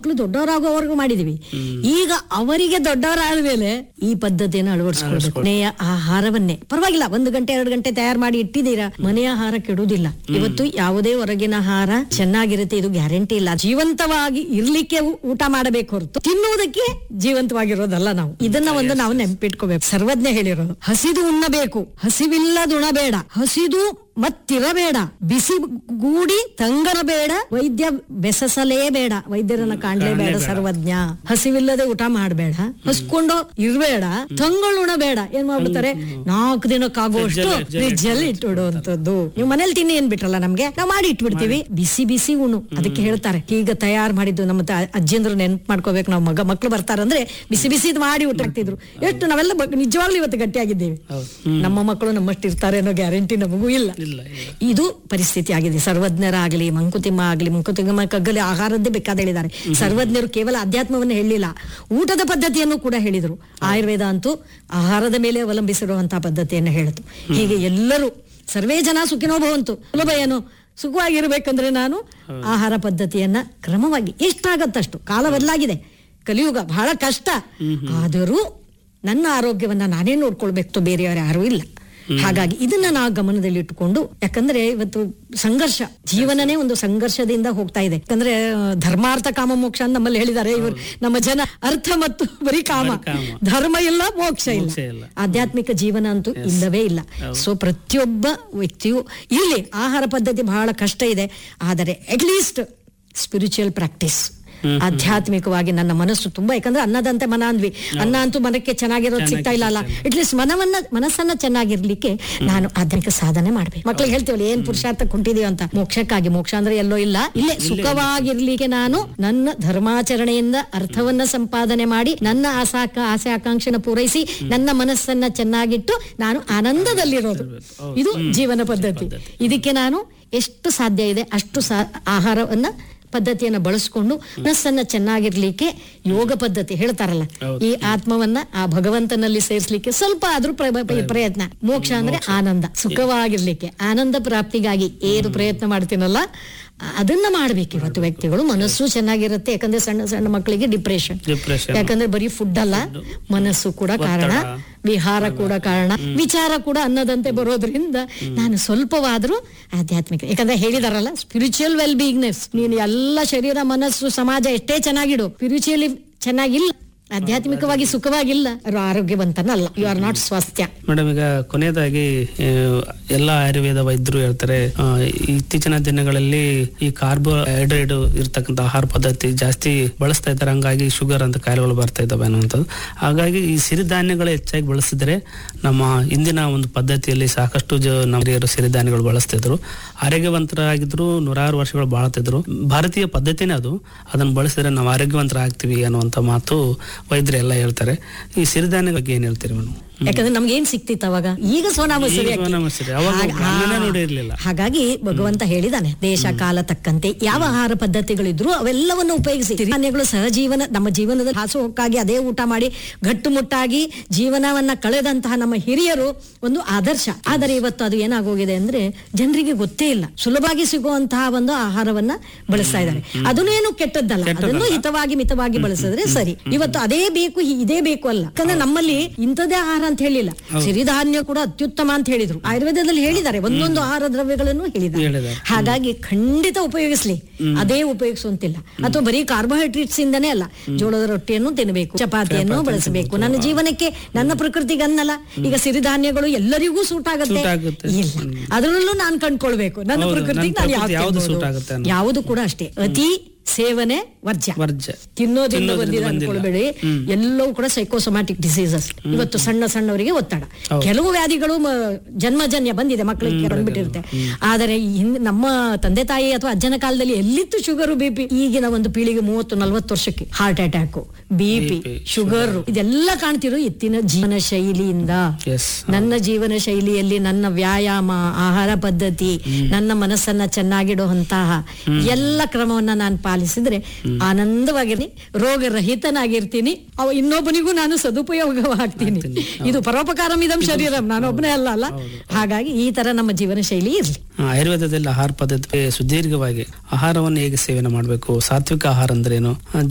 ಮಕ್ಕಳು ದೊಡ್ಡವರಾಗೋವರೆಗೂ ಮಾಡಿದೀವಿ ಈಗ ಅವರಿಗೆ ದೊಡ್ಡವರಾದ ಮೇಲೆ ಈ ಪದ್ಧತಿಯನ್ನು ಅಳವಡಿಸ್ಕೊಳ್ಬೇಕು ಮನೆಯ ಆಹಾರವನ್ನೇ ಪರವಾಗಿಲ್ಲ ಒಂದು ಗಂಟೆ ಎರಡು ಗಂಟೆ ತಯಾರು ಮಾಡಿ ಇಟ್ಟಿದ್ದೀರಾ ಮನೆಯ ಆಹಾರ ಕೆಡುವುದಿಲ್ಲ ಇವತ್ತು ಯಾವುದೇ ಹೊರಗಿನ ಆಹಾರ ಚೆನ್ನಾಗಿರುತ್ತೆ ಇದು ಗ್ಯಾರಂಟಿ ಇಲ್ಲ ಜೀವಂತವಾಗಿ ಇರ್ಲಿಕ್ಕೆ ಊ- ಊಟ ಮಾಡಬೇಕು ಹೊರತು ತಿನ್ನುವುದಕ್ಕೆ ಜೀವಂತವಾಗಿರೋದಲ್ಲ ನಾವು ಇದನ್ನ ಒಂದು ನಾವು ನೆನಪಿಟ್ಕೋಬೇಕು ಸರ್ವಜ್ಞ ಹೇಳಿರೋದು ಹಸಿದು ಉಣ್ಣಬೇಕು ಹಸಿವಿಲ್ಲದ ಉಣಬೇಡ ಹಸಿದು ಮತ್ತಿರಬೇಡ ಬಿಸಿ ಗೂಡಿ ತಂಗರಬೇಡ ವೈದ್ಯ ಬೆಸಸಲೇಬೇಡ ವೈದ್ಯರನ್ನ ಕಾಣ್ಲೇಬೇಡ ಸರ್ವಜ್ಞ ಹಸಿವಿಲ್ಲದೆ ಊಟ ಮಾಡಬೇಡ ಹಸ್ಕೊಂಡು ಇರ್ಬೇಡ ತಂಗಳುಣಬೇಡ ಏನ್ ಮಾಡ್ಬಿಡ್ತಾರೆ ನಾಲ್ಕು ದಿನಕ್ಕಾಗುವಷ್ಟು ಫ್ರಿಜ್ ಅಲ್ಲಿ ಇಟ್ಬಿಡುವಂತದ್ದು ನೀವು ಮನೇಲಿ ತಿನ್ನಿ ಏನ್ ಬಿಟ್ರಲ್ಲ ನಮ್ಗೆ ನಾವು ಮಾಡಿ ಇಟ್ಬಿಡ್ತೀವಿ ಬಿಸಿ ಬಿಸಿ ಉಣು ಅದಕ್ಕೆ ಹೇಳ್ತಾರೆ ಈಗ ತಯಾರು ಮಾಡಿದ್ದು ನಮ್ಮ ತ- ಅಜ್ಜಿಯಂದ್ರು ನೆನ್ಪು ಮಾಡ್ಕೋಬೇಕು ನಾವು ಮಗ ಮಕ್ಳು ಬರ್ತಾರಂದ್ರೆ ಬಿಸಿ ಬಿಸಿದ್ ಮಾಡಿ ಊಟ ಹಾಕ್ತಿದ್ರು ಎಷ್ಟು ನಾವೆಲ್ಲ ಬ- ನಿಜವಾಗ್ಲೂ ಇವತ್ತು ಗಟ್ಟಿಯಾಗಿದ್ದೇವೆ ನಮ್ಮ ಮಕ್ಕಳು ನಮ್ಮಷ್ಟು ಇರ್ತಾರೆ ಅನ್ನೋ ಗ್ಯಾರಂಟಿ ನಮಗೂ ಇಲ್ಲ ಇಲ್ಲ ಇಲ್ಲ ಇದು ಪರಿಸ್ಥಿತಿ ಆಗಿದೆ ಸರ್ವಜ್ಞರಾಗಲಿ ಮಂಕುತಿಮ್ಮ ಆಗಲಿ ಮಂಕುತಿಮ್ಮ ಕಗ್ಗಲಿ ಆಹಾರದ್ದೇ ಬೇಕಾದ ಹೇಳಿದ್ದಾರೆ ಸರ್ವಜ್ಞರು ಕೇವಲ ಅಧ್ಯಾತ್ಮವನ್ನು ಹೇಳಿಲ್ಲ ಊಟದ ಪದ್ಧತಿಯನ್ನು ಕೂಡ ಹೇಳಿದರು ಆಯುರ್ವೇದ ಅಂತೂ ಆಹಾರದ ಮೇಲೆ ಅವಲಂಬಿಸಿರುವಂತಹ ಪದ್ಧತಿಯನ್ನು ಹೇಳಿತು ಹೀಗೆ ಎಲ್ಲರೂ ಸರ್ವೇ ಜನ ಸುಖಿನೋ ಭವಂತು ಸುಲಭ ಏನು ಸುಖವಾಗಿರ್ಬೇಕಂದ್ರೆ ನಾನು ಆಹಾರ ಪದ್ಧತಿಯನ್ನ ಕ್ರಮವಾಗಿ ಎಷ್ಟಾಗತ್ತಷ್ಟು ಕಾಲ ಬದಲಾಗಿದೆ ಕಲಿಯುಗ ಬಹಳ ಕಷ್ಟ ಆದರೂ ನನ್ನ ಆರೋಗ್ಯವನ್ನ ನಾನೇ ನೋಡ್ಕೊಳ್ಬೇಕು ಬೇರೆಯವರು ಯಾರೂ ಇಲ್ಲ ಹಾಗಾಗಿ ಇದನ್ನ ನಾವು ಗಮನದಲ್ಲಿ ಇಟ್ಟುಕೊಂಡು ಯಾಕಂದ್ರೆ ಇವತ್ತು ಸಂಘರ್ಷ ಜೀವನನೇ ಒಂದು ಸಂಘರ್ಷದಿಂದ ಹೋಗ್ತಾ ಇದೆ ಯಾಕಂದ್ರೆ ಆ, ಧರ್ಮಾರ್ಥ ಕಾಮ ಮೋಕ್ಷ ಅಂತ ನಮ್ಮಲ್ಲಿ ಹೇಳಿದ್ದಾರೆ ಇವರು ನಮ್ಮ ಜನ ಅರ್ಥ ಮತ್ತು ಬರೀ ಕಾಮ ಕಾಮ. ಧರ್ಮ ಇಲ್ಲ ಮೋಕ್ಷ ಇಲ್ಲ ಮೋಕ್ಷ ಇಲ್ಲ. ಆಧ್ಯಾತ್ಮಿಕ ಜೀವನ ಅಂತೂ ಇಲ್ಲವೇ ಇಲ್ಲ ಸೊ ಪ್ರತಿಯೊಬ್ಬ ವ್ಯಕ್ತಿಯು ಇಲ್ಲಿ ಆಹಾರ ಪದ್ಧತಿ ಬಹಳ ಕಷ್ಟ ಇದೆ ಆದರೆ ಅಟ್ಲೀಸ್ಟ್ ಸ್ಪಿರಿಚುವಲ್ ಪ್ರಾಕ್ಟೀಸ್ ಆಧ್ಯಾತ್ಮಿಕವಾಗಿ ನನ್ನ ಮನಸ್ಸು ತುಂಬಾ ಯಾಕಂದ್ರೆ ಅನ್ನದಂತೆ ಮನ ಅಂದ್ವಿ ಅನ್ನ ಅಂತೂ ಮನಕ್ಕೆ ಚೆನ್ನಾಗಿರೋದು ಸಿಗ್ತಾ ಇಲ್ಲ ಅಲ್ಲ ಅಟ್ಲೀಸ್ಟ್ ಮನವನ್ನ ಮನಸ್ಸನ್ನ ಚೆನ್ನಾಗಿರ್ಲಿಕ್ಕೆ ನಾನು ಆಧ್ಯಾತ್ಮಿಕ ಸಾಧನೆ ಮಾಡ್ಬೇಕು ಮಕ್ಳಿಗೆ ಹೇಳ್ತೀವಲ್ಲ ಏನ್ ಪುರುಷಾರ್ಥ ಕುಂಟಿದೀವಿ ಅಂತ ಮೋಕ್ಷಕ್ಕಾಗಿ ಮೋಕ್ಷ ಅಂದ್ರೆ ಎಲ್ಲೋ ಇಲ್ಲ ಇಲ್ಲೇ ಸುಖವಾಗಿರ್ಲಿಕ್ಕೆ ನಾನು ನನ್ನ ಧರ್ಮಾಚರಣೆಯಿಂದ ಅರ್ಥವನ್ನ ಸಂಪಾದನೆ ಮಾಡಿ ನನ್ನ ಆಸಾಕ ಆಸೆ ಆಕಾಂಕ್ಷೆನ ಪೂರೈಸಿ ನನ್ನ ಮನಸ್ಸನ್ನ ಚೆನ್ನಾಗಿಟ್ಟು ನಾನು ಆನಂದದಲ್ಲಿರೋದು ಇದು ಜೀವನ ಪದ್ಧತಿ ಇದಕ್ಕೆ ನಾನು ಎಷ್ಟು ಸಾಧ್ಯ ಇದೆ ಅಷ್ಟು ಸಾ ಆಹಾರವನ್ನ ಪದ್ಧತಿಯನ್ನ ಬಳಸ್ಕೊಂಡು ಮನಸ್ಸನ್ನ ಚೆನ್ನಾಗಿರ್ಲಿಕ್ಕೆ ಯೋಗ ಪದ್ಧತಿ ಹೇಳ್ತಾರಲ್ಲ ಈ ಆತ್ಮವನ್ನ ಆ ಭಗವಂತನಲ್ಲಿ ಸೇರಿಸ್ಲಿಕ್ಕೆ ಸ್ವಲ್ಪ ಆದ್ರೂ ಪ್ರ- ಪ್ರ- ಪ್ರಯತ್ನ ಮೋಕ್ಷ ಅಂದ್ರೆ ಆನಂದ ಸುಖವಾಗಿರ್ಲಿಕ್ಕೆ ಆನಂದ ಪ್ರಾಪ್ತಿಗಾಗಿ ಏನು ಪ್ರಯತ್ನ ಮಾಡ್ತೀನಲ್ಲ ಅದನ್ನ ಮಾಡ್ಬೇಕು ಇವತ್ತು ವ್ಯಕ್ತಿಗಳು ಮನಸ್ಸು ಚೆನ್ನಾಗಿರುತ್ತೆ ಯಾಕಂದ್ರೆ ಸಣ್ಣ ಸಣ್ಣ ಮಕ್ಕಳಿಗೆ ಡಿಪ್ರೆಷನ್ ಡಿಪ್ರೆಷನ್ ಯಾಕಂದ್ರೆ ಬರೀ ಫುಡ್ ಅಲ್ಲ ಮನಸ್ಸು ಕೂಡ ಕಾರಣ ವಿಹಾರ ಕೂಡ ಕಾರಣ ವಿಚಾರ ಕೂಡ ಅನ್ನದಂತೆ ಬರೋದ್ರಿಂದ ನಾನು ಸ್ವಲ್ಪವಾದ್ರೂ ಆಧ್ಯಾತ್ಮಿಕ ಯಾಕಂದ್ರೆ ಹೇಳಿದಾರಲ್ಲ ಸ್ಪಿರಿಚುವಲ್ ವೆಲ್ ಬೀಯಿಂಗ್ನೆಸ್ ನೀನು ಎಲ್ಲ ಶರೀರ ಮನಸ್ಸು ಸಮಾಜ ಎಷ್ಟೇ ಚೆನ್ನಾಗಿಡು ಸ್ಪಿರಿಚುವಲಿ ಚೆನ್ನಾಗಿಲ್ಲ ಆಧ್ಯಾತ್ಮಿಕವಾಗಿ ಸುಖವಾಗಿಲ್ಲ ಅವ್ರು ಆರೋಗ್ಯವಂತನಲ್ಲ ಯು ಆರ್ ನಾಟ್ ಸ್ವಾಸ್ಥ್ಯ ಮೇಡಮ್ ಈಗ ಕೊನೆಯದಾಗಿ ಆ, ಎಲ್ಲ ಆಯುರ್ವೇದ ವೈದ್ಯರು ಹೇಳ್ತಾರೆ ಆ, ಇತ್ತೀಚಿನ ದಿನಗಳಲ್ಲಿ ಈ ಕಾರ್ಬೋಹೈಡ್ರೇಟ್ ಇರ್ತಕ್ಕಂಥ ಆಹಾರ ಪದ್ಧತಿ ಜಾಸ್ತಿ ಬಳಸ್ತಾ ಇದ್ದಾರೆ ಹಂಗಾಗಿ ಶುಗರ್ ಅಂತ ಕಾಯಿಲೆಗಳು ಬರ್ತಾ ಇದ್ದಾವೆ ಅನ್ನುವಂಥದ್ದು ಹಾಗಾಗಿ ಈ ಸಿರಿಧಾನ್ಯಗಳು ಹೆಚ್ಚಾಗಿ ಬಳಸಿದ್ರೆ ನಮ್ಮ ಇಂದಿನ ಒಂದು ಪದ್ಧತಿಯಲ್ಲಿ ಸಾಕಷ್ಟು ಜ ನಮ್ಮ ಹಿರಿಯರು ಸಿರಿಧಾನ್ಯಗಳು ಬಳಸ್ತಿದ್ರು ಆರೋಗ್ಯವಂತರಾಗಿದ್ರು ನೂರಾರು ವರ್ಷಗಳು ಬಾಳ್ತಿದ್ರು ಭಾರತೀಯ ಪದ್ಧತಿನೇ ಅದು ಅದನ್ನು ಬಳಸಿದ್ರೆ ನಾವು ಆರೋಗ್ಯವಂತರಾಗ್ತೀವಿ ಅನ್ನುವಂಥ ಮಾತು ವೈದ್ಯರು ಎಲ್ಲ ಹೇಳ್ತಾರೆ ಈ ಸಿರಿಧಾನ್ಯ ಬಗ್ಗೆ ಏನ್ ಹೇಳ್ತೀರಿ ಮೇಡಮ್ ಯಾಕಂದ್ರೆ ನಮ್ಗೆ ಏನ್ ಸಿಕ್ತಿತ್ತು ಅವಾಗ ಈಗ ಸೋನಾ ಮಸೂರಿ ಈಗ ಅಕ್ಕಿ. ಸೋನಾ ಮಸೂರಿ. ಅವಾಗ ಹಾಗ- ಗಮನನೇ ಹಾ. ನೋಡಿರ್ಲಿಲ್ಲ. ಹಾಗಾಗಿ ಭಗವಂತ ಹೇಳಿದಾನೆ ದೇಶ ಕಾಲ ತಕ್ಕಂತೆ ಯಾವ ಆಹಾರ ಪದ್ಧತಿಗಳಿದ್ರು ಅವೆಲ್ಲವನ್ನು ಉಪಯೋಗಿಸಿ ಸಿರಿಧಾನ್ಯಗಳು ಸಹಜೀವನ ನಮ್ಮ ಜೀವನದಲ್ಲಿ ಹಾಸುಹೊಕ್ಕಾಗಿ ಅದೇ ಊಟ ಮಾಡಿ ಗಟ್ಟುಮುಟ್ಟಾಗಿ ಜೀವನವನ್ನ ಕಳೆದಂತಹ ನಮ್ಮ ಹಿರಿಯರು ಒಂದು ಆದರ್ಶ ಆದರೆ ಇವತ್ತು ಅದು ಏನಾಗೋಗಿದೆ ಅಂದ್ರೆ ಜನರಿಗೆ ಗೊತ್ತೇ ಇಲ್ಲ ಸುಲಭವಾಗಿ ಸಿಗುವಂತಹ ಒಂದು ಆಹಾರವನ್ನ ಬಳಸ್ತಾ ಇದ್ದಾರೆ ಅದನ್ನೇನು ಕೆಟ್ಟದ್ದಲ್ಲ ಅದನ್ನು ಹಿತವಾಗಿ ಮಿತವಾಗಿ ಬಳಸಿದ್ರೆ ಸರಿ ಇವತ್ತು ಅದೇ ಬೇಕು ಹಿ- ಇದೇ ಬೇಕು ಅಲ್ಲ ಯಾಕಂದ್ರೆ ನಮ್ಮಲ್ಲಿ ಇಂಥದೇ ಆಹಾರ ಅಂತ ಹೇಳಿಲ್ಲ ಸಿರಿಧಾನ್ಯ ಕೂಡ ಅತ್ಯುತ್ತಮ ಅಂತ ಹೇಳಿದ್ರು ಆಯುರ್ವೇದದಲ್ಲಿ ಹೇಳಿದ್ದಾರೆ ಒಂದೊಂದು ಆಹಾರ ದ್ರವ್ಯಗಳನ್ನು ಹೇಳಿದ್ದಾರೆ ಹೇಳಿದ್ದಾರೆ. ಹಾಗಾಗಿ ಖಂಡಿತ ಉಪಯೋಗಿಸ್ಲಿ ಅದೇ ಉಪಯೋಗಿಸುವಂತಿಲ್ಲ ಅಥವಾ ಬರೀ ಕಾರ್ಬೋಹೈಡ್ರೇಟ್ಸ್ ಇಂದನೇ ಅಲ್ಲ ಜೋಳದ ರೊಟ್ಟಿಯನ್ನು ತಿನ್ನಬೇಕು ಚಪಾತಿಯನ್ನು ಬಳಸಬೇಕು ನನ್ನ ಜೀವನಕ್ಕೆ ನನ್ನ ಪ್ರಕೃತಿಗೆ ಅನ್ನಲ್ಲ ಈಗ ಸಿರಿಧಾನ್ಯಗಳು ಎಲ್ಲರಿಗೂ ಸೂಟ್ ಆಗುತ್ತೆ Suit ಆಗುತ್ತೆ. ಇಲ್ಲ ಅದರಲ್ಲೂ ನಾನು ಕಂಡ್ಕೊಳ್ಬೇಕು ನನ್ನ ಹೌದು, ಪ್ರಕೃತಿಗೆ ನನ್ನ ನಾನು ಪ್ರಕೃತಿ ಯಾವ್ದು ಯಾವ್ದು ತಿನ್ಬೋದು? suit ಆಗುತ್ತೆ ಅನ್ನೋದು. ಯಾವುದು ಕೂಡ ಅಷ್ಟೇ ಅತಿ ಸೇವನೆ ವರ್ಜ್ಯ ವರ್ಜ್ಯ ತಿನ್ನೋದ್ರಿಂದ ತಿನ್ನೋದ್ರಿಂದ ಬಂದಿದೆ ಬಂದಿಲ್ಲ. ಅನ್ಕೊಳ್ಬೇಡಿ ಎಲ್ಲವೂ ಕೂಡ ಸೈಕೋಸೊಮ್ಯಾಟಿಕ್ ಡಿಸೀಸಸ್ ಇವತ್ತು ಸಣ್ಣ ಸಣ್ಣವರಿಗೆ ಒತ್ತಡ ಕೆಲವು ವ್ಯಾಧಿಗಳು ಮ- ಜನ್ಮಜನ್ಯ ಬಂದಿದೆ ಮಕ್ಕಳಿಗೆ ಬಂದ್ಬಿಟ್ಟಿರುತ್ತೆ ಆದರೆ ಈ ಹಿಂದ್- ನಮ್ಮ ತಂದೆ ತಾಯಿ ಅಥವಾ ಅಜ್ಜನ ಕಾಲದಲ್ಲಿ ಎಲ್ಲಿತ್ತು ಶುಗರ್ ಬಿಪಿ ಈಗಿನ ಒಂದು ಪೀಳಿಗೆ ಮೂವತ್ತು ನಲ್ವತ್ತು ವರ್ಷಕ್ಕೆ ಹಾರ್ಟ್ ಅಟ್ಯಾಕ್ ಬಿಪಿ ಶುಗರ್ ಇದೆಲ್ಲ ಕಾಣ್ತಿರೋ ಇತ್ತಿನ ಜೀವನ ಶೈಲಿಯಿಂದ ಎಸ್ ನನ್ನ ಜೀವನ ಶೈಲಿಯಲ್ಲಿ ನನ್ನ ವ್ಯಾಯಾಮ ಆಹಾರ ಪದ್ಧತಿ ನನ್ನ ಮನಸ್ಸನ್ನ ಚೆನ್ನಾಗಿಡುವಂತಹ ಎಲ್ಲ ಕ್ರಮವನ್ನ ನಾನು ಪಾಲಿಸಿದ್ರೆ ಆನಂದವಾಗಿರ್ತೀನಿ ರೋಗರಹಿತನಾಗಿರ್ತೀನಿ ಅವ ಇನ್ನೊಬ್ಬನಿಗೂ ನಾನು ಸದುಪಯೋಗವಾಗ್ತೀನಿ ಇದು ಪರೋಪಕಾರಂ ಇದಂ ಶರೀರಂ ನಾನೊಬ್ಬನೇ ಅಲ್ಲ ಅಲ್ಲ ಹಾಗಾಗಿ ಈ ತರ ನಮ್ಮ ಜೀವನ ಶೈಲಿ ಇರ್ಲಿ ಆ, ಆಯುರ್ವೇದದಲ್ಲಿ ಆಹಾರ ಪದ್ಧತಿ ಸುದೀರ್ಘವಾಗಿ ಆಹಾರವನ್ನು ಹೇಗೆ ಸೇವನೆ ಮಾಡಬೇಕು ಸಾತ್ವಿಕ ಆಹಾರ ಅಂದ್ರೇನು ಆ,